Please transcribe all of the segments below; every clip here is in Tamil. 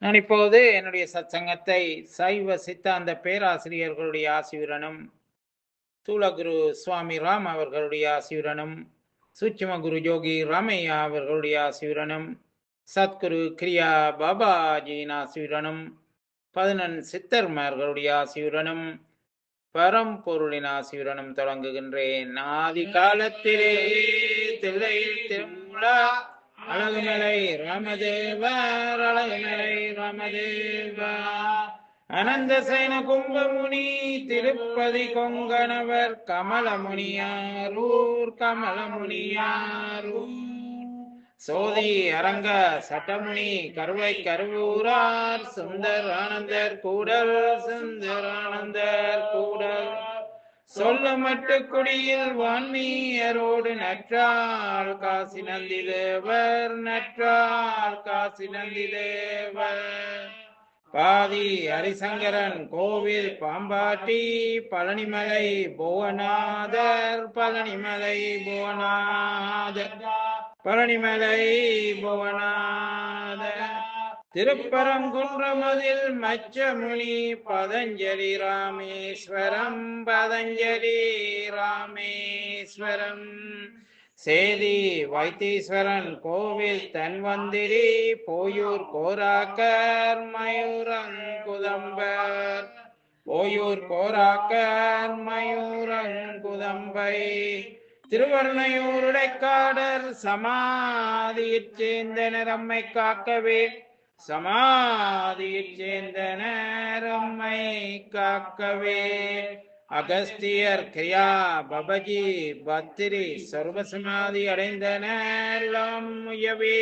நான் இப்போது என்னுடைய சத்சங்கத்தை சைவ சித்தாந்த பேராசிரியர்களுடைய ஆசியுடனும் தூளகுரு சுவாமி ராம் அவர்களுடைய ஆசியுடனும் சூட்சும குரு யோகி ராமையா அவர்களுடைய ஆசியுடனும் சத்குரு கிரியா பாபாஜியின் ஆசியுடனும் பதினெண் சித்தர்மார்களுடைய ஆசியுடனும் பரம்பொருளின் ஆசியுடனும் தொடங்குகின்றேன் ஆதி காலத்திலே தில்லையில் திருமுலா அழகுமலை ராமதேவர் அழகுமலை ராமதேவா அனந்த சைன கும்பமுனி திருப்பதி கொங்கணவர் கமலமுனியாரூர் கமலமுனியாரூர் சோதி அரங்க சட்டமுனி கருவை கருவூரார் சுந்தர் ஆனந்தர் கூடல் சுந்தர் ஆனந்தர் கூடல் சொல்ல மட்டு குடியில் வான்மீயரோடு நற்றால் காசி நந்தி தேவர் நற்றால் காசி நந்தி தேவர் பாதி ஹரிசங்கரன் கோவில் பாம்பாட்டி பழனிமலை புவனாதர் பழனிமலை புவனாதர் பழனிமலை புவனாதர் திருப்பரங்குன்றமதில் மச்சமுனி பதஞ்சலி ராமேஸ்வரம் பதஞ்சலி ராமேஸ்வரம் சேதி வைத்தீஸ்வரன் கோவில் தன்வந்திரி போயூர் கோராக்கர் மயூரங்குதம்பர் போயூர் கோராக்கர் மயூரங்குதம்பை திருவர்ணையூருடைக்காடர் சமாதியிற் சேர்ந்தனர் அம்மை காக்கவே சமாதியிற் சேர்ந்தனர் அம்மை காக்கவே அகஸ்தியர் கிரியா பபஜி பத்திரி சர்வசமாதி அடைந்தனர் முயவே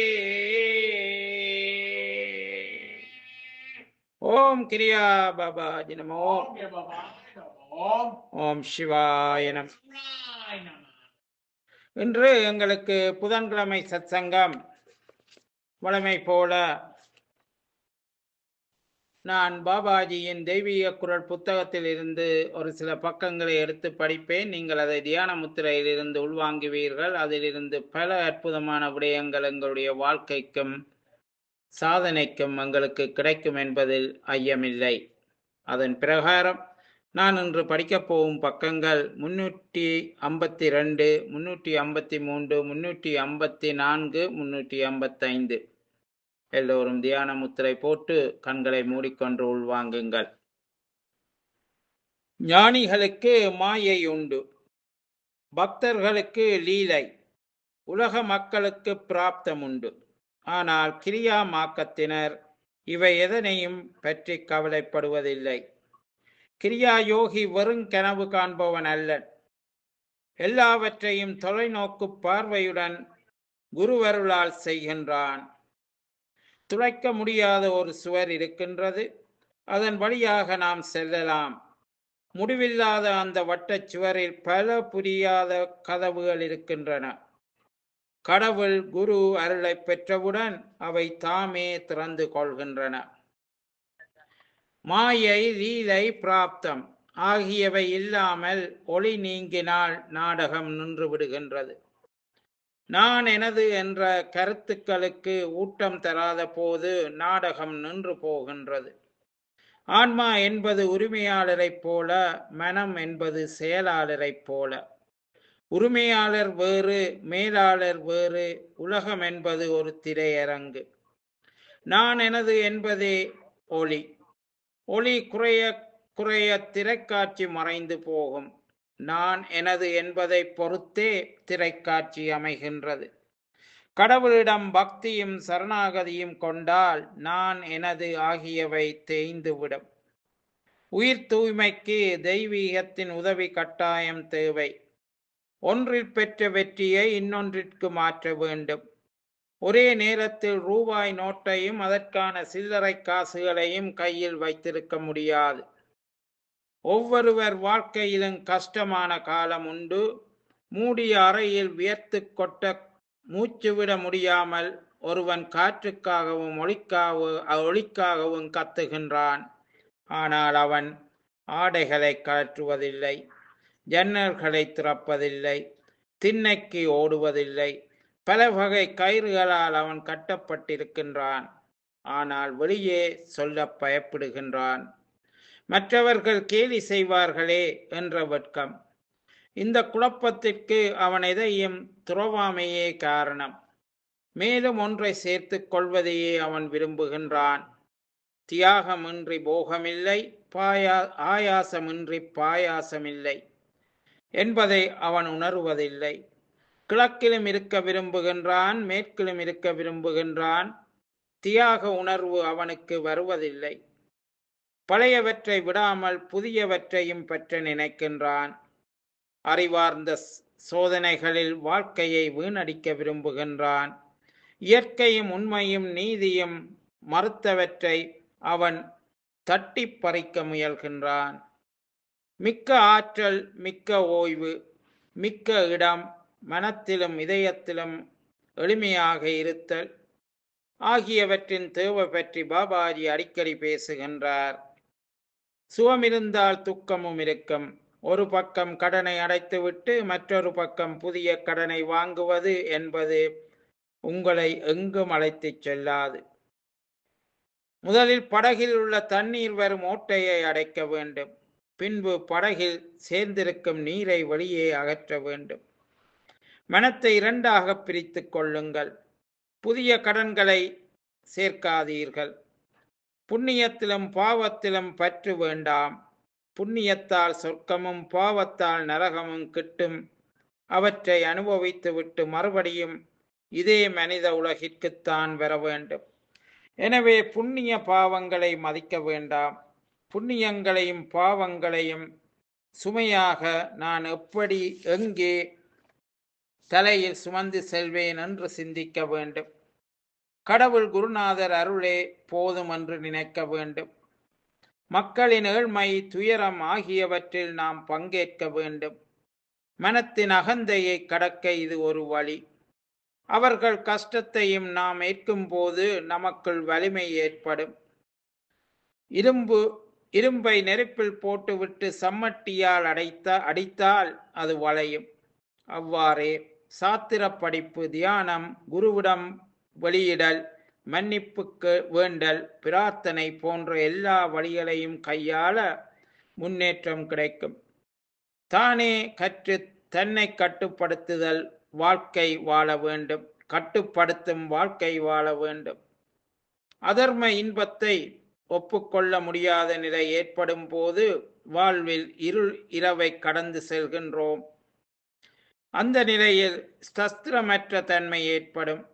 ஓம் கிரியா பாபாஜி நமோ ஓம் சிவாய நம இன்று எங்களுக்கு புதன்கிழமை சத்சங்கம் வழமை போல நான் பாபாஜியின் தெய்வீக குரல் புத்தகத்தில் இருந்து ஒரு சில பக்கங்களை எடுத்து படிப்பேன் நீங்கள் அதை தியான முத்திரையில் இருந்து உள்வாங்குவீர்கள் அதிலிருந்து பல அற்புதமான விடயங்கள் எங்களுடைய வாழ்க்கைக்கும் சாதனைக்கும் எங்களுக்கு கிடைக்கும் என்பதில் ஐயமில்லை அதன் பிரகாரம் நான் இன்று படிக்கப் போகும் பக்கங்கள் முன்னூற்றி ஐம்பத்தி ரெண்டு முன்னூற்றி ஐம்பத்தி மூன்று முன்னூற்றி ஐம்பத்தி நான்கு முன்னூற்றி ஐம்பத்தைந்து எல்லோரும் தியான முத்திரை போட்டு கண்களை மூடிக்கொண்டு உள்வாங்குங்கள் ஞானிகளுக்கு மாயை உண்டு பக்தர்களுக்கு லீலை உலக மக்களுக்கு பிராப்தம் உண்டு ஆனால் கிரியா மாக்கத்தினர் இவை எதனையும் பற்றி கவலைப்படுவதில்லை கிரியா யோகி வெறும் கனவு காண்பவன் அல்லன் எல்லாவற்றையும் தொலைநோக்கு பார்வையுடன் குருவருளால் செய்கின்றான் துளைக்க முடியாத ஒரு சுவர் இருக்கின்றது அதன் வழியாக நாம் செல்லலாம் முடிவில்லாத அந்த வட்டச் சுவரில் பல புரியாத கதவுகள் இருக்கின்றன கடவுள் குரு அருளை பெற்றவுடன் அவை தாமே திறந்து கொள்கின்றன மாயை லீலை பிராப்தம் ஆகியவை இல்லாமல் ஒளி நீங்கினால் நாடகம் நின்று விடுகின்றது நான் எனது என்ற கருத்துக்களுக்கு ஊட்டம் தராத போது நாடகம் நின்று போகின்றது ஆன்மா என்பது உரிமையாளரைப் போல மனம் என்பது செயலாளரைப் போல உரிமையாளர் வேறு மேலாளர் வேறு உலகம் என்பது ஒரு திரையரங்கு நான் எனது என்பதே ஒளி ஒளி குறைய குறைய திரைக்காட்சி மறைந்து போகும் நான் எனது என்பதை பொறுத்தே திரைக்காட்சி அமைகின்றது கடவுளிடம் பக்தியும் சரணாகதியும் கொண்டால் நான் எனது ஆகியவை தேய்ந்துவிடும் உயிர் தூய்மைக்கு தெய்வீகத்தின் உதவி கட்டாயம் தேவை ஒன்றில் பெற்ற வெற்றியை இன்னொன்றிற்கு மாற்ற வேண்டும் ஒரே நேரத்தில் ரூபாய் நோட்டையும் அதற்கான சில்லறை காசுகளையும் கையில் வைத்திருக்க முடியாது ஒவ்வொருவர் வாழ்க்கையிலும் கஷ்டமான காலம் உண்டு மூடிய அறையில் வியர்த்து கொட்ட மூச்சுவிட முடியாமல் ஒருவன் காற்றுக்காகவும் ஒளிக்காகவும் ஒளிக்காகவும் கத்துகின்றான் ஆனால் அவன் ஆடைகளை கழற்றுவதில்லை ஜன்னல்களை திறப்பதில்லை திண்ணைக்கு ஓடுவதில்லை பல வகை கயிறுகளால் அவன் கட்டப்பட்டிருக்கின்றான் ஆனால் வெளியே சொல்ல பயப்படுகின்றான் மற்றவர்கள் கேலி செய்வார்களே என்ற வெட்கம் இந்த குழப்பத்திற்கு அவன் எதையும் துறவாமையே காரணம் மேலும் ஒன்றை சேர்த்துக் கொள்வதையே அவன் விரும்புகின்றான் தியாகமின்றி போகமில்லை பாயா ஆயாசமின்றி பாயாசமில்லை என்பதை அவன் உணர்வதில்லை கிழக்கிலும் இருக்க விரும்புகின்றான் மேற்கிலும் இருக்க விரும்புகின்றான் தியாக உணர்வு அவனுக்கு வருவதில்லை பழையவற்றை விடாமல் புதியவற்றையும் பற்ற நினைக்கின்றான் அறிவார்ந்த சோதனைகளில் வாழ்க்கையை வீணடிக்க விரும்புகின்றான் இயற்கையும் உண்மையும் நீதியும் மறுத்தவற்றை அவன் தட்டி பறிக்க முயல்கின்றான் மிக்க ஆற்றல் மிக்க ஓய்வு மிக்க இடம் மனத்திலும் இதயத்திலும் எளிமையாக இருத்தல் ஆகியவற்றின் தேவை பற்றி பாபாஜி அடிக்கடி பேசுகின்றார் சுகமிருந்தால் துக்கமும் இருக்கும் ஒரு பக்கம் கடனை அடைத்துவிட்டு மற்றொரு பக்கம் புதிய கடனை வாங்குவது என்பது உங்களை எங்கும் அழைத்துச் செல்லாது முதலில் படகில் உள்ள தண்ணீர் வரும் ஓட்டையை அடைக்க வேண்டும் பின்பு படகில் சேர்ந்திருக்கும் நீரை வெளியே அகற்ற வேண்டும் மனத்தை இரண்டாக பிரித்து கொள்ளுங்கள் புதிய கடன்களை சேர்க்காதீர்கள் புண்ணியத்திலும் பாவத்திலும் பற்று வேண்டாம் புண்ணியத்தால் சொர்க்கமும் பாவத்தால் நரகமும் கிட்டும் அவற்றை அனுபவித்துவிட்டு மறுபடியும் இதே மனித உலகிற்குத்தான் வர வேண்டும் எனவே புண்ணிய பாவங்களை மதிக்க வேண்டாம் புண்ணியங்களையும் பாவங்களையும் சுமையாக நான் எப்படி எங்கே தலையில் சுமந்து செல்வேன் என்று சிந்திக்க வேண்டும் கடவுள் குருநாதர் அருளே போதும் என்று நினைக்க வேண்டும் மக்களின் ஏழ்மை துயரம் ஆகியவற்றில் நாம் பங்கேற்க வேண்டும் மனத்தின் அகந்தையை கடக்க இது ஒரு வழி அவர்கள் கஷ்டத்தையும் நாம் ஏற்கும் போது நமக்குள் வலிமை ஏற்படும் இரும்பு இரும்பை நெருப்பில் போட்டுவிட்டு சம்மட்டியால் அடைத்த அடித்தால் அது வளையும் அவ்வாறே சாத்திர படிப்பு தியானம் குருவிடம் வெளியிடல் மன்னிப்புக்கு வேண்டல் பிரார்த்தனை போன்ற எல்லா வழிகளையும் கையாள முன்னேற்றம் கிடைக்கும் தானே கற்று தன்னை கட்டுப்படுத்துதல் வாழ்க்கை வாழ வேண்டும் கட்டுப்படுத்தும் வாழ்க்கை வாழ வேண்டும் அதர்ம இன்பத்தை ஒப்புக்கொள்ள முடியாத நிலை ஏற்படும் போது வாழ்வில் இருள் இரவை கடந்து செல்கின்றோம் அந்த நிலையில் சஸ்திரமற்ற தன்மை ஏற்படும்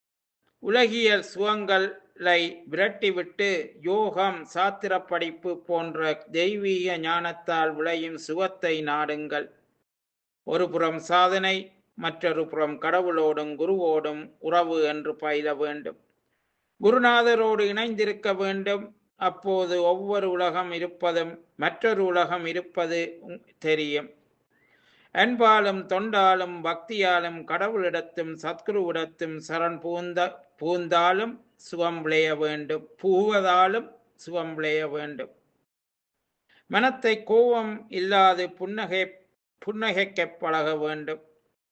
உலகியல் சுகங்களை விரட்டிவிட்டு யோகம் சாத்திர படிப்பு போன்ற தெய்வீக ஞானத்தால் விளையும் சுகத்தை நாடுங்கள் ஒரு புறம் சாதனை மற்றொரு புறம் கடவுளோடும் குருவோடும் உறவு என்று பயில வேண்டும் குருநாதரோடு இணைந்திருக்க வேண்டும் அப்போது ஒவ்வொரு உலகம் இருப்பதும் மற்றொரு உலகம் இருப்பது தெரியும் அன்பாலும் தொண்டாலும் பக்தியாலும் கடவுளிடத்தும் சத்குருவிடத்தும் சரண் பூந்த பூந்தாலும் சுகம் விளைய வேண்டும் பூவதாலும் சுகம் விளைய வேண்டும் மனத்தை கோபம் இல்லாது புன்னகை புன்னகைக்க பழக வேண்டும்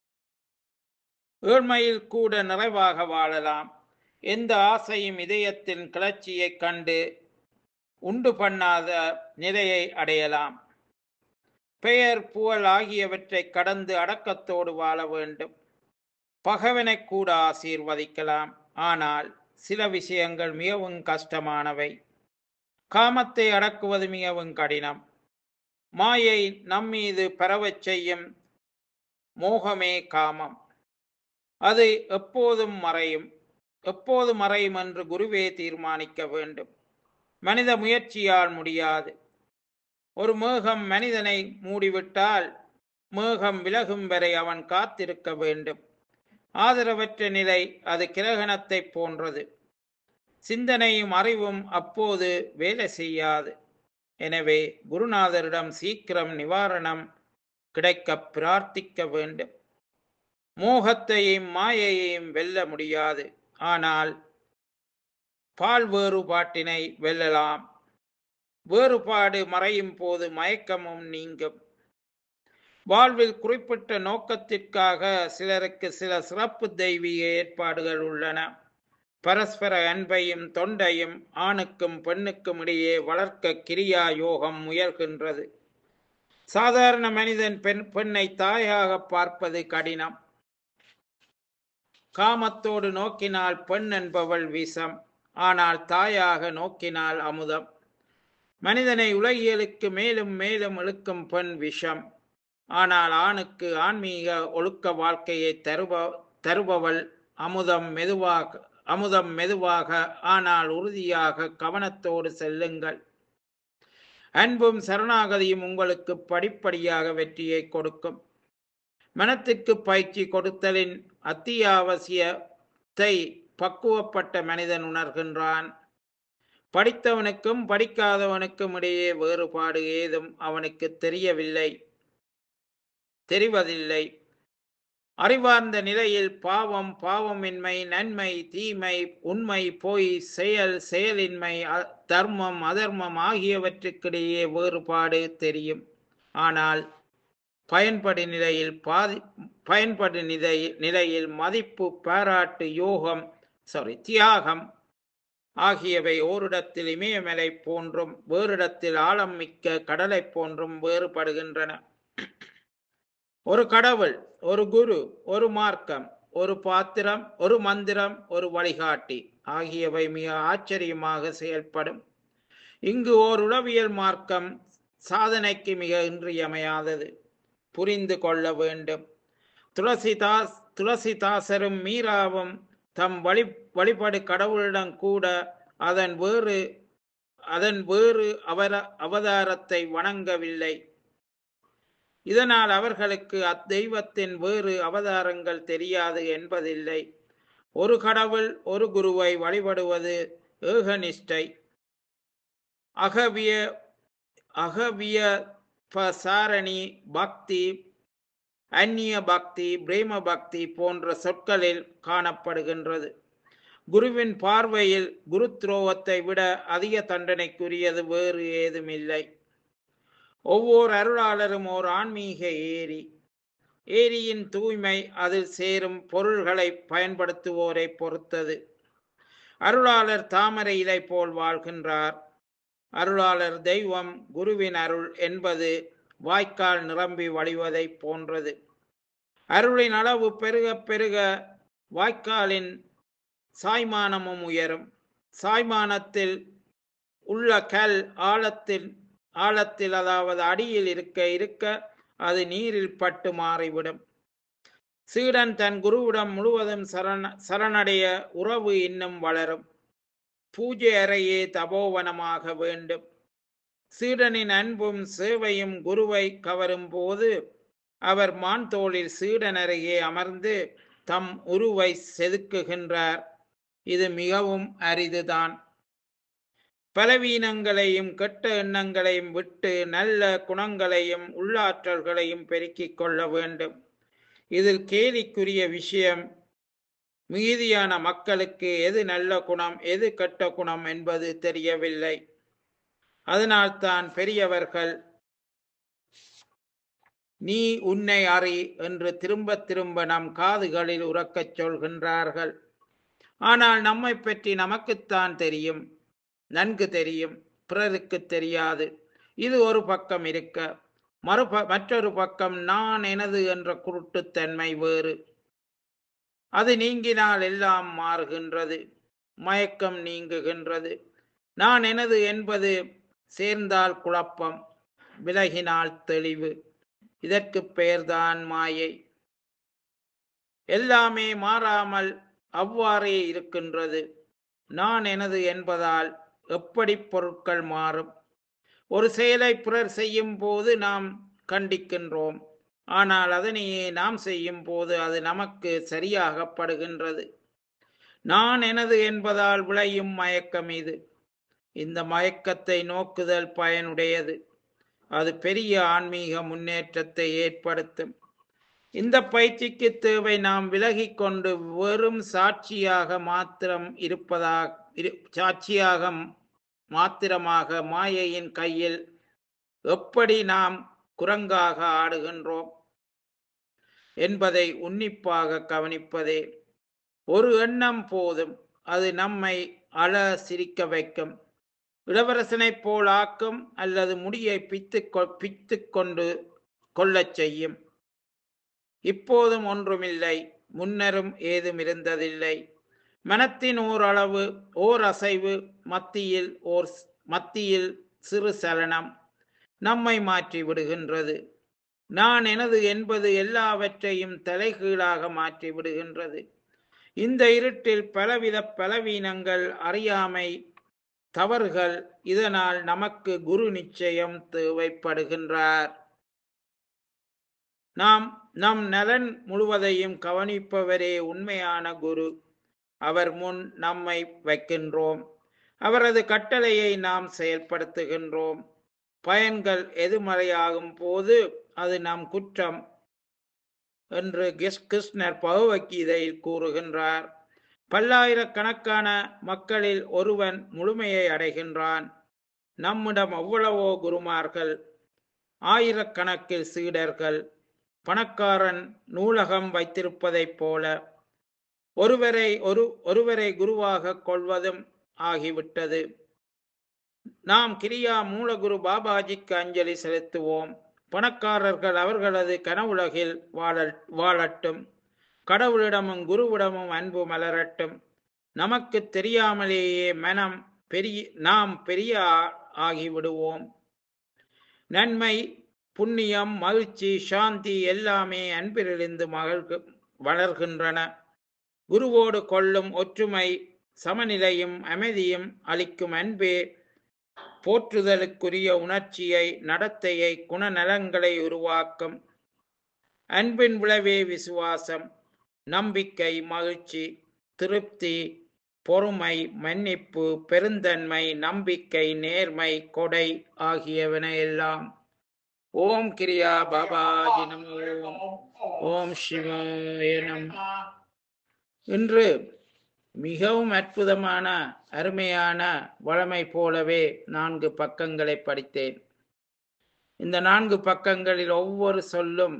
ஏழ்மையில் கூட நிறைவாக வாழலாம் எந்த ஆசையும் இதயத்தின் கிளர்ச்சியைக் கண்டு உண்டு பண்ணாத நிலையை அடையலாம் பெயர் புகழ் ஆகியவற்றை கடந்து அடக்கத்தோடு வாழ வேண்டும் பகவனை கூட ஆசீர்வதிக்கலாம் ஆனால் சில விஷயங்கள் மிகவும் கஷ்டமானவை காமத்தை அடக்குவது மிகவும் கடினம் மாயை நம்மீது பரவச் செய்யும் மோகமே காமம் அது எப்போதும் மறையும் எப்போது மறையும் என்று குருவே தீர்மானிக்க வேண்டும் மனித முயற்சியால் முடியாது ஒரு மேகம் மனிதனை மூடிவிட்டால் மேகம் விலகும் வரை அவன் காத்திருக்க வேண்டும் ஆதரவற்ற நிலை அது கிரகணத்தை போன்றது சிந்தனையும் அறிவும் அப்போது வேலை செய்யாது எனவே குருநாதரிடம் சீக்கிரம் நிவாரணம் கிடைக்க பிரார்த்திக்க வேண்டும் மோகத்தையும் மாயையையும் வெல்ல முடியாது ஆனால் பால் வேறுபாட்டினை வெல்லலாம் வேறுபாடு மறையும் போது மயக்கமும் நீங்கும் வாழ்வில் குறிப்பிட்ட நோக்கத்திற்காக சிலருக்கு சில சிறப்பு தெய்வீக ஏற்பாடுகள் உள்ளன பரஸ்பர அன்பையும் தொண்டையும் ஆணுக்கும் பெண்ணுக்கும் இடையே வளர்க்க கிரியா யோகம் முயல்கின்றது சாதாரண மனிதன் பெண் பெண்ணை தாயாக பார்ப்பது கடினம் காமத்தோடு நோக்கினால் பெண் என்பவள் விஷம் ஆனால் தாயாக நோக்கினால் அமுதம் மனிதனை உலகியலுக்கு மேலும் மேலும் இழுக்கும் பெண் விஷம் ஆனால் ஆணுக்கு ஆன்மீக ஒழுக்க வாழ்க்கையை தருப தருபவள் அமுதம் மெதுவாக அமுதம் மெதுவாக ஆனால் உறுதியாக கவனத்தோடு செல்லுங்கள் அன்பும் சரணாகதியும் உங்களுக்கு படிப்படியாக வெற்றியை கொடுக்கும் மனத்திற்கு பயிற்சி கொடுத்தலின் அத்தியாவசியத்தை பக்குவப்பட்ட மனிதன் உணர்கின்றான் படித்தவனுக்கும் படிக்காதவனுக்கும் இடையே வேறுபாடு ஏதும் அவனுக்கு தெரியவில்லை தெரிவதில்லை அறிவார்ந்த நிலையில் பாவம் பாவமின்மை நன்மை தீமை உண்மை பொய் செயல் செயலின்மை அ- தர்மம் அதர்மம் ஆகியவற்றுக்கிடையே வேறுபாடு தெரியும் ஆனால் பயன்படு நிலையில் பாதி பயன்படு நிலை நிலையில் மதிப்பு பாராட்டு யோகம் சாரி தியாகம் ஆகியவை ஓரிடத்தில் இமயமலை போன்றும் வேறிடத்தில் ஆழம் மிக்க கடலை போன்றும் வேறுபடுகின்றன ஒரு கடவுள் ஒரு குரு ஒரு மார்க்கம் ஒரு பாத்திரம் ஒரு மந்திரம் ஒரு வழிகாட்டி ஆகியவை மிக ஆச்சரியமாக செயல்படும் இங்கு ஓர் உளவியல் மார்க்கம் சாதனைக்கு மிக இன்றியமையாதது புரிந்து கொள்ள வேண்டும் துளசிதாஸ் துளசிதாசரும் மீராவும் தம் வழி வழிபடு கடவுளிடம் கூட அதன் வேறு அதன் வேறு அவர அவதாரத்தை வணங்கவில்லை இதனால் அவர்களுக்கு அத்தெய்வத்தின் வேறு அவதாரங்கள் தெரியாது என்பதில்லை ஒரு கடவுள் ஒரு குருவை வழிபடுவது ஏகனிஷ்டை அகவிய அகவிய பசாரணி பக்தி அந்நிய பக்தி பிரேம பக்தி போன்ற சொற்களில் காணப்படுகின்றது குருவின் பார்வையில் குருத்ரோகத்தை விட அதிக தண்டனைக்குரியது வேறு ஏதுமில்லை ஒவ்வொரு அருளாளரும் ஓர் ஆன்மீக ஏரி ஏரியின் தூய்மை அதில் சேரும் பொருள்களை பயன்படுத்துவோரை பொறுத்தது அருளாளர் தாமரை இலை போல் வாழ்கின்றார் அருளாளர் தெய்வம் குருவின் அருள் என்பது வாய்க்கால் நிரம்பி வழிவதை போன்றது அருளின் அளவு பெருக பெருக வாய்க்காலின் சாய்மானமும் உயரும் சாய்மானத்தில் உள்ள கல் ஆழத்தில் ஆழத்தில் அதாவது அடியில் இருக்க இருக்க அது நீரில் பட்டு மாறிவிடும் சீடன் தன் குருவிடம் முழுவதும் சரண சரணடைய உறவு இன்னும் வளரும் பூஜை அறையே தபோவனமாக வேண்டும் சீடனின் அன்பும் சேவையும் குருவை கவரும் போது அவர் மான் தோளில் சீடன் அருகே அமர்ந்து தம் உருவை செதுக்குகின்றார் இது மிகவும் அரிதுதான் பலவீனங்களையும் கெட்ட எண்ணங்களையும் விட்டு நல்ல குணங்களையும் உள்ளாற்றல்களையும் பெருக்கிக் கொள்ள வேண்டும் இதில் கேலிக்குரிய விஷயம் மீதியான மக்களுக்கு எது நல்ல குணம் எது கெட்ட குணம் என்பது தெரியவில்லை அதனால்தான் பெரியவர்கள் நீ உன்னை அறி என்று திரும்ப திரும்ப நம் காதுகளில் உறக்கச் சொல்கின்றார்கள் ஆனால் நம்மை பற்றி நமக்குத்தான் தெரியும் நன்கு தெரியும் பிறருக்கு தெரியாது இது ஒரு பக்கம் இருக்க மறுப மற்றொரு பக்கம் நான் எனது என்ற குருட்டுத்தன்மை வேறு அது நீங்கினால் எல்லாம் மாறுகின்றது மயக்கம் நீங்குகின்றது நான் எனது என்பது சேர்ந்தால் குழப்பம் விலகினால் தெளிவு இதற்கு பெயர்தான் மாயை எல்லாமே மாறாமல் அவ்வாறே இருக்கின்றது நான் எனது என்பதால் எப்படி பொருட்கள் மாறும் ஒரு செயலை பிறர் செய்யும் போது நாம் கண்டிக்கின்றோம் ஆனால் அதனையே நாம் செய்யும் போது அது நமக்கு சரியாகப்படுகின்றது நான் எனது என்பதால் விளையும் மயக்கம் இது இந்த மயக்கத்தை நோக்குதல் பயனுடையது அது பெரிய ஆன்மீக முன்னேற்றத்தை ஏற்படுத்தும் இந்த பயிற்சிக்கு தேவை நாம் விலகிக் கொண்டு வெறும் சாட்சியாக மாத்திரம் இருப்பதாக இரு- சாட்சியாக மாத்திரமாக மாயையின் கையில் எப்படி நாம் குரங்காக ஆடுகின்றோம் என்பதை உன்னிப்பாக கவனிப்பதே ஒரு எண்ணம் போதும் அது நம்மை அழ சிரிக்க வைக்கும் இளவரசனைப் போல் ஆக்கும் அல்லது முடியை பித்து பித்து கொண்டு கொள்ளச் செய்யும் இப்போதும் ஒன்றுமில்லை முன்னரும் ஏதும் இருந்ததில்லை மனத்தின் ஓரளவு ஓர் அசைவு மத்தியில் ஓர் மத்தியில் சிறு சலனம் நம்மை மாற்றி விடுகின்றது நான் எனது என்பது எல்லாவற்றையும் தலைகீழாக மாற்றி விடுகின்றது இந்த இருட்டில் பலவித பலவீனங்கள் அறியாமை தவறுகள் இதனால் நமக்கு குரு நிச்சயம் தேவைப்படுகின்றார் நாம் நம் நலன் முழுவதையும் கவனிப்பவரே உண்மையான குரு அவர் முன் நம்மை வைக்கின்றோம் அவரது கட்டளையை நாம் செயல்படுத்துகின்றோம் பயன்கள் எதிர்மறையாகும் போது அது நம் குற்றம் என்று கிருஷ்ணர் பகவத்கீதையில் கூறுகின்றார் பல்லாயிரக்கணக்கான மக்களில் ஒருவன் முழுமையை அடைகின்றான் நம்மிடம் எவ்வளவோ குருமார்கள் ஆயிரக்கணக்கில் சீடர்கள் பணக்காரன் நூலகம் வைத்திருப்பதைப் போல ஒருவரை ஒரு ஒருவரை குருவாக கொள்வதும் ஆகிவிட்டது நாம் கிரியா மூலகுரு பாபாஜிக்கு அஞ்சலி செலுத்துவோம் பணக்காரர்கள் அவர்களது கனவுலகில் வாழ வாழட்டும் கடவுளிடமும் குருவிடமும் அன்பு மலரட்டும் நமக்கு தெரியாமலேயே மனம் பெரிய நாம் பெரிய ஆகிவிடுவோம் நன்மை புண்ணியம் மகிழ்ச்சி சாந்தி எல்லாமே அன்பிலிருந்து மகள் வளர்கின்றன குருவோடு கொள்ளும் ஒற்றுமை சமநிலையும் அமைதியும் அளிக்கும் அன்பே போற்றுதலுக்குரிய உணர்ச்சியை நடத்தையை குணநலங்களை உருவாக்கும் அன்பின் விளைவே விசுவாசம் நம்பிக்கை மகிழ்ச்சி திருப்தி பொறுமை மன்னிப்பு பெருந்தன்மை நம்பிக்கை நேர்மை கொடை ஆகியவன எல்லாம் ஓம் கிரியா பாபாஜி நமோ ஓம் சிவாய நம் இன்று மிகவும் அற்புதமான அருமையான வளமை போலவே நான்கு பக்கங்களை படித்தேன் இந்த நான்கு பக்கங்களில் ஒவ்வொரு சொல்லும்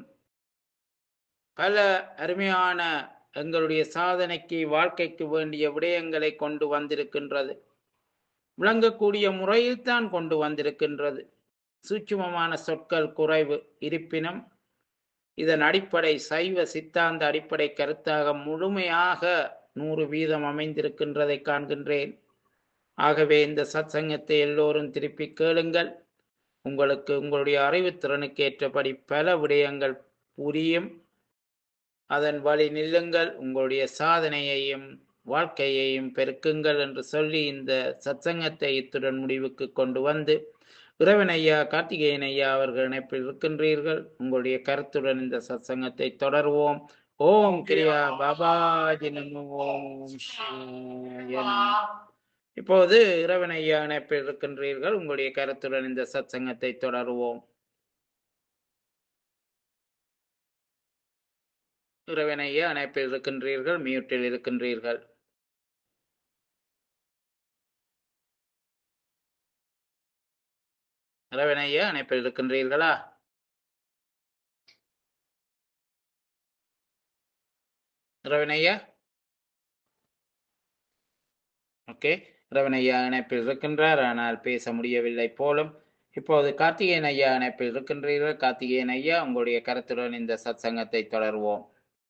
பல அருமையான எங்களுடைய சாதனைக்கு வாழ்க்கைக்கு வேண்டிய விடயங்களை கொண்டு வந்திருக்கின்றது விளங்கக்கூடிய முறையில் தான் கொண்டு வந்திருக்கின்றது சூட்சுமமான சொற்கள் குறைவு இருப்பினும் இதன் அடிப்படை சைவ சித்தாந்த அடிப்படை கருத்தாக முழுமையாக நூறு வீதம் அமைந்திருக்கின்றதை காண்கின்றேன் ஆகவே இந்த சத்சங்கத்தை எல்லோரும் திருப்பி கேளுங்கள் உங்களுக்கு உங்களுடைய அறிவுத்திறனுக்கு ஏற்றபடி பல விடயங்கள் புரியும் அதன் வழி நில்லுங்கள் உங்களுடைய சாதனையையும் வாழ்க்கையையும் பெருக்குங்கள் என்று சொல்லி இந்த சத்சங்கத்தை இத்துடன் முடிவுக்கு கொண்டு வந்து இறைவன் ஐயா கார்த்திகேயன் ஐயா அவர்கள் இணைப்பில் இருக்கின்றீர்கள் உங்களுடைய கருத்துடன் இந்த சத்சங்கத்தை தொடர்வோம் ஓம் கிரியா பாபாஜி நமோ ஓம் சிவாய நமோ. இப்போது இறைவன் ஐயா இணைப்பில் இருக்கின்றீர்கள் உங்களுடைய கருத்துடன் இந்த சத்சங்கத்தை தொடருவோம் இறைவன் ஐயா இணைப்பில் இருக்கின்றீர்கள் மியூட்டில் இருக்கின்றீர்கள் இறைவன் ஐயா இணைப்பில் இருக்கின்றீர்களா இறைவன் ஐயா ஓகே இறைவன் ஐயா இணைப்பில் இருக்கின்றார் ஆனால் பேச முடியவில்லை போலும் இப்போது கார்த்திகேயன் ஐயா இணைப்பில் இருக்கின்றீர்கள் கார்த்திகேயன் ஐயா உங்களுடைய கருத்துடன் இந்த சத்சங்கத்தை தொடர்வோம்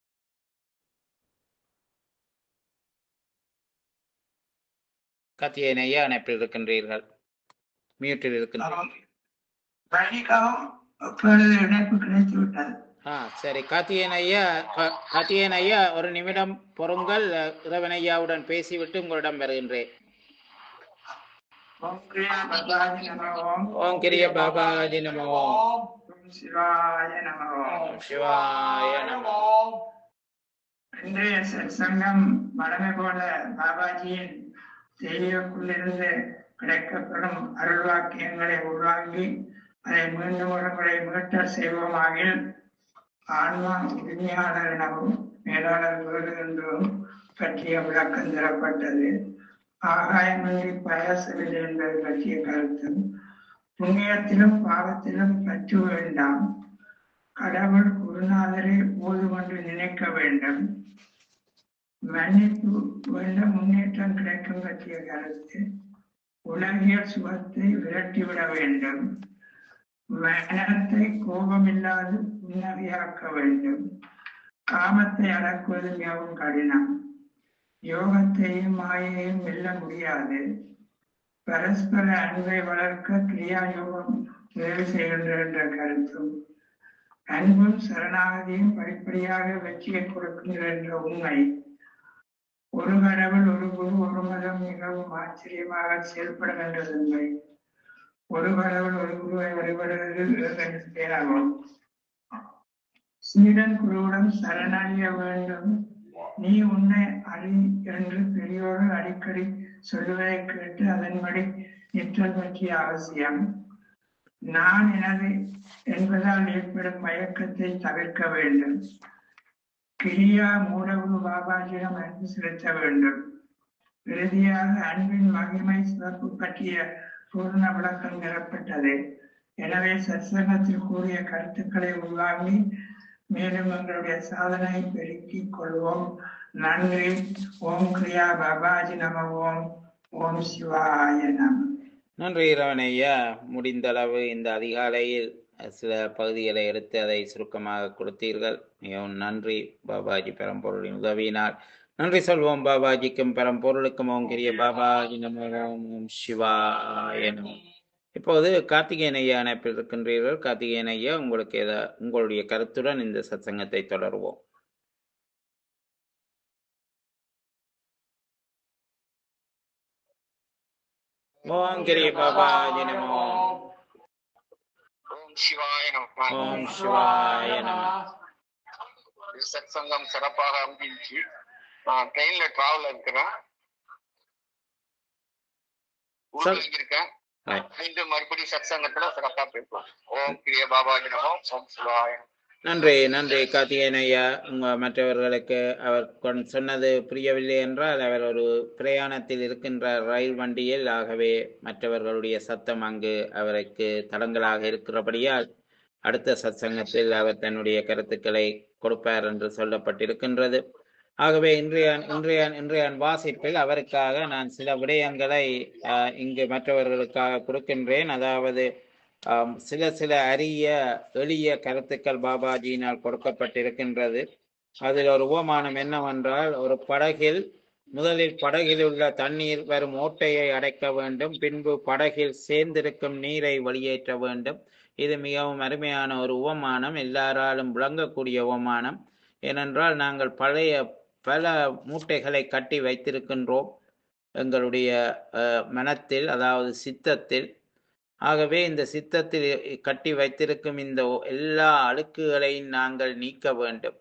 கார்த்திகேயன் ஐயா இணைப்பில் இருக்கின்றீர்கள் மியூட்டில் இருக்கின்றீர்கள் வணிகம் இப்பொழுது இணைப்பு கிடைத்து விட்டது ஆ சரி கார்த்திகேயன் ஐயா கா- கார்த்திகேயன் ஐயா ஒரு நிமிடம் பொறுங்கள் இறைவன் ஐயாவுடன் பேசிவிட்டு உங்களிடம் வருகின்றேன் ஓம் கிரியா பகவாஜி நம ஓம் ஓம் கிரிய பாபாஜி நமோ ஓம் சிவாய நம ஓம் ஓம் சிவாய நமோ இன்றைய சங்கம் வழமை போல பாபாஜியின் தெய்வக்குள்ளிருந்து கிடைக்கப்படும் அருள் வாக்கியங்களை உள்வாங்கி அதை மீண்டும் ஒரு முறை மீட்டல் செய்வோமாகில் ஆன்மா உரிமையாளர் எனவும் மேலாளர் வீடு என்றும் பற்றிய விளக்கம் தரப்பட்டது ஆகாயமின்றி பயசவில்லை என்பது பற்றிய கருத்தும் புண்ணியத்திலும் பாவத்திலும் பற்று வேண்டாம் கடவுள் குருநாதரை போது கொண்டு நினைக்க வேண்டும் மன்னிப்பு வெள்ள முன்னேற்றம் கிடைக்கும் பற்றிய கருத்து உலகியல் சுகத்தை விரட்டிவிட வேண்டும் மனத்தை கோபமில்லாது புன்னகையாக்க வேண்டும் காமத்தை அடக்குவது மிகவும் கடினம் யோகத்தையும் மாயையும் வெல்ல முடியாது பரஸ்பர அன்பை வளர்க்க கிரியா யோகம் உதவி செய்கின்ற என்ற கருத்தும் அன்பும் சரணாகதியும் படிப்படியாக வெற்றியை கொடுக்கின்ற என்ற உண்மை ஒரு கடவுள் ஒரு குரு ஒரு மதம் மிகவும் ஆச்சரியமாக செயல்படுகின்றது உண்மை ஒரு கடவுள் ஒரு குருவை வழிபடுவது பேராகும் சீடன் குருவிடம் சரணடைய வேண்டும் நீ உன்னை அறி என்று பெரியோர்கள் அடிக்கடி சொல்லுவதை கேட்டு அதன்படி நிற்றல் பற்றிய அவசியம் நான் எனது என்பதால் ஏற்படும் மயக்கத்தை தவிர்க்க வேண்டும் கிரியா மூலவு பாபாஜிடம் அன்பு செலுத்த வேண்டும் இறுதியாக அன்பின் மகிமை சிறப்பு பற்றிய பூர்ண விளக்கம் நிரப்பட்டது எனவே சத்சங்கத்தில் கூறிய கருத்துக்களை உள்வாங்கி மேலும் எங்களுடைய சாதனை பெருக்கிக் கொள்வோம் நன்றி ஓம் கிரியா பாபாஜி நம ஓம் ஓம் சிவாய நம நன்றி இரவணையா முடிந்த அளவு இந்த அதிகாலையில் சில பகுதிகளை எடுத்து அதை சுருக்கமாக கொடுத்தீர்கள் மிகவும் நன்றி பாபாஜி பெரம்பொருளின் உதவியினால் நன்றி சொல்வோம் பாபாஜிக்கும் பெரம்பொருளுக்கும் ஓம் கிரிய பாபாஜி நம ஓம் ஓம் சிவாய நம இப்போது கார்த்திகேயன் ஐயா அணைப்பில் இருக்கின்றீர்கள் கார்த்திகேயன் ஐயா உங்களுக்கு ஏதா உங்களுடைய கருத்துடன் இந்த சத்சங்கத்தை தொடருவோம் ஓம் கிரிய பாபாஜி நம ஓம் ஓம் சிவாய நம ஓம் சிவாய நம சத் சங்கம் சிறப்பாக அமைஞ்சிருச்சு நான் ட்ரெயின்ல டிராவல் இருக்கிறேன் ஊர்ல சரி. இருக்கேன் Right. மீண்டும் மறுபடியும் சத் சங்கத்துல சிறப்பா பேசுவோம் ஓம் கிரிய பாபாஜி நமோ ஓம் சிவாய நமோ. நன்றி நன்றி கார்த்திகேயன் ஐயா உங்க மற்றவர்களுக்கு அவர் கொண்- சொன்னது புரியவில்லை என்றால் அவர் ஒரு பிரயாணத்தில் இருக்கின்ற ரயில் வண்டியில் ஆகவே மற்றவர்களுடைய சத்தம் அங்கு அவருக்கு தடங்கலாக இருக்கிறபடியால் அடுத்த சத்சங்கத்தில் அவர் தன்னுடைய கருத்துக்களை கொடுப்பார் என்று சொல்லப்பட்டிருக்கின்றது ஆகவே இன்றைய இன்றைய இன்றைய வாசிப்பில் அவருக்காக நான் சில விடயங்களை ஆஹ், இங்கு மற்றவர்களுக்காக கொடுக்கின்றேன் அதாவது ஆம், சில சில அரிய எளிய கருத்துக்கள் பாபாஜியினால் கொடுக்கப்பட்டிருக்கின்றது அதில் ஒரு உபமானம் என்னவென்றால் ஒரு படகில் முதலில் படகில் உள்ள தண்ணீர் வரும் ஓட்டையை அடைக்க வேண்டும் பின்பு படகில் சேர்ந்திருக்கும் நீரை வெளியேற்ற வேண்டும் இது மிகவும் அருமையான ஒரு உபமானம் எல்லாராலும் விளங்கக்கூடிய உபமானம் ஏனென்றால் நாங்கள் பழைய பல மூட்டைகளை கட்டி வைத்திருக்கின்றோம் எங்களுடைய அஹ், மனத்தில் அதாவது சித்தத்தில் ஆகவே இந்த சித்தத்தில் கட்டி வைத்திருக்கும் இந்த ஒ- எல்லா அழுக்குகளையும் நாங்கள் நீக்க வேண்டும்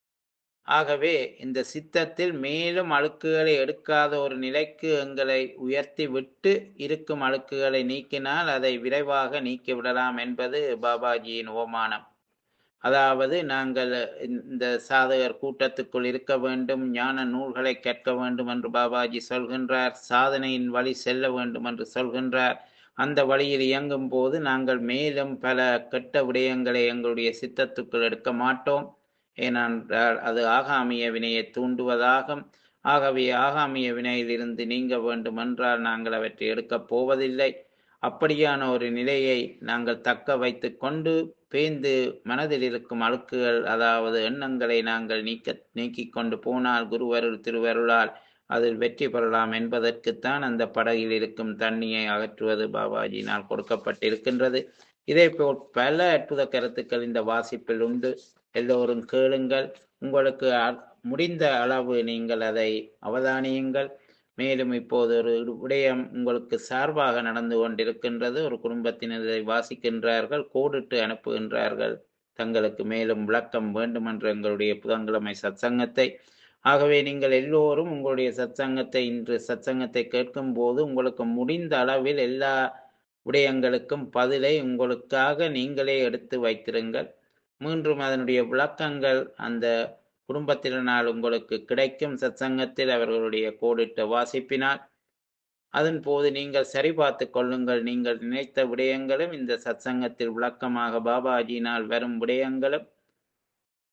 ஆகவே இந்த சித்தத்தில் மேலும் அழுக்குகளை எடுக்காத ஒரு நிலைக்கு எங்களை உயர்த்தி விட்டு இருக்கும் அழுக்குகளை நீக்கினால் அதை விரைவாக நீக்கிவிடலாம் என்பது பாபாஜியின் ஓமானம் அதாவது நாங்கள் இந்த சாதகர் கூட்டத்துக்குள் இருக்க வேண்டும் ஞான நூல்களை கேட்க வேண்டும் என்று பாபாஜி சொல்கின்றார் சாதனையின் வழி செல்ல வேண்டும் என்று சொல்கின்றார் அந்த வழியில் இயங்கும் போது நாங்கள் மேலும் பல கெட்ட விடயங்களை எங்களுடைய சித்தத்துக்குள் எடுக்க மாட்டோம் ஏனென்றால் அது ஆகாமிய வினையை தூண்டுவதாகும் ஆகவே ஆகாமிய வினையிலிருந்து நீங்க வேண்டும் என்றால் நாங்கள் அவற்றை எடுக்கப் போவதில்லை அப்படியான ஒரு நிலையை நாங்கள் தக்க வைத்து கொண்டு பேந்து மனதில் இருக்கும் அழுக்குகள் அதாவது எண்ணங்களை நாங்கள் நீக்க நீக்கிக் கொண்டு போனால் குருவருள் திருவருளால் அதில் வெற்றி பெறலாம் என்பதற்குத்தான் அந்த படகில் இருக்கும் தண்ணியை அகற்றுவது பாபாஜியினால் கொடுக்கப்பட்டிருக்கின்றது இதே போல் பல அற்புத கருத்துக்கள் இந்த வாசிப்பில் உண்டு எல்லோரும் கேளுங்கள் உங்களுக்கு அ- முடிந்த அளவு நீங்கள் அதை அவதானியுங்கள் மேலும் இப்போது ஒரு விடயம் உங்களுக்கு சார்பாக நடந்து கொண்டிருக்கின்றது ஒரு குடும்பத்தினர் இதை வாசிக்கின்றார்கள் கோடிட்டு அனுப்புகின்றார்கள் தங்களுக்கு மேலும் விளக்கம் வேண்டும் என்ற எங்களுடைய புதன்கிழமை சத்சங்கத்தை ஆகவே நீங்கள் எல்லோரும் உங்களுடைய சத்சங்கத்தை இன்று சத்சங்கத்தை கேட்கும் போது உங்களுக்கு முடிந்த அளவில் எல்லா விடயங்களுக்கும் பதிலை உங்களுக்காக நீங்களே எடுத்து வைத்திருங்கள் மீண்டும் அதனுடைய விளக்கங்கள் அந்த குடும்பத்தினால் உங்களுக்கு கிடைக்கும் சத்சங்கத்தில் அவர்களுடைய கோடிட்ட வாசிப்பினால் அதன் போது நீங்கள் சரிபார்த்து கொள்ளுங்கள் நீங்கள் நினைத்த விடயங்களும் இந்த சத்சங்கத்தில் விளக்கமாக பாபாஜியினால் வரும் விடயங்களும்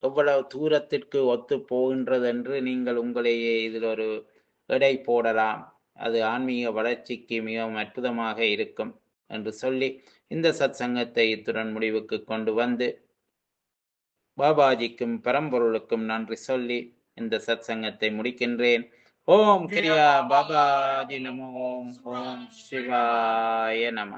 எவ்வளவு தூரத்திற்கு ஒத்து போகின்றது என்று நீங்கள் உங்களையே இதில் ஒரு எடை போடலாம் அது ஆன்மீக வளர்ச்சிக்கு மிகவும் அற்புதமாக இருக்கும் என்று சொல்லி இந்த சத் சங்கத்தை இத்துடன் முடிவுக்கு கொண்டு வந்து பாபாஜிக்கும் பரம்பொருளுக்கும் நன்றி சொல்லி இந்த சத் சங்கத்தை முடிக்கின்றேன் ஓம் கிரியா பாபாஜி நமோ ஓம் சிவாய நம